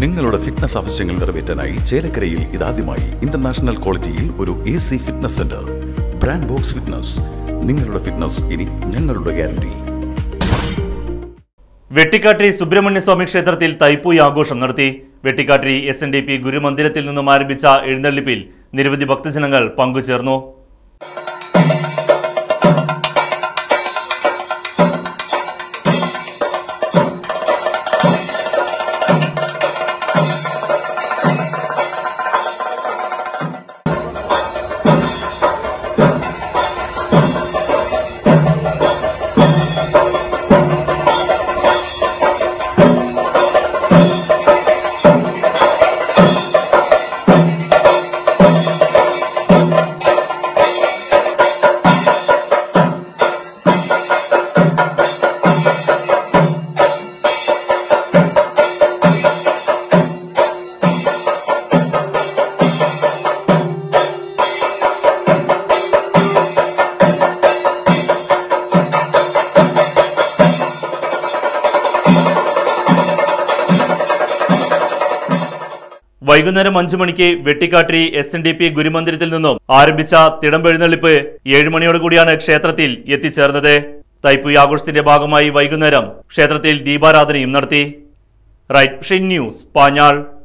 നിങ്ങളുടെ ഫിറ്റ്നസ് ആവശ്യങ്ങൾ നിറവേറ്റാനായി ചേലക്കരയിൽ ഇതാദ്യമായി ഇന്റർനാഷണൽ ക്വാളിറ്റിയിൽ ഒരു A C fitness centre brand box fitness നിങ്ങളുടെ ഫിറ്റ്നസ് ഇനി ഞങ്ങളുടെ ഗ്യാരണ്ടി വെട്ടിക്കാട്ടിരി സുബ്രഹ്മണ്യ സ്വാമി ക്ഷേത്രത്തിൽ തൈപ്പൂയ ആഘോഷം നടത്തി Vettikattiri S N D P ഗുരുമന്ദിരത്തിൽ നിന്നും ആരംഭിച്ച എഴുന്നള്ളിപ്പിൽ നിരവധി ഭക്തജനങ്ങൾ പങ്കുചേർന്നു വൈകുന്നേരം അഞ്ചു മണിക്ക് Vettikattiri S N D P ഗുരുമന്ദിരത്തിൽ നിന്നും ആരംഭിച്ച തിടമ്പെഴുന്നള്ളിപ്പ് ഏഴ് മണിയോട് കൂടിയാണ് ക്ഷേത്രത്തിൽ എത്തിച്ചേർന്നത് തൈപ്പൂയ ആഘോഷത്തിന്റെ ഭാഗമായി വൈകുന്നേരം ക്ഷേത്രത്തിൽ ദീപാരാധനയും നടത്തി റൈറ്റ് ന്യൂസ് പാഞ്ഞാൾ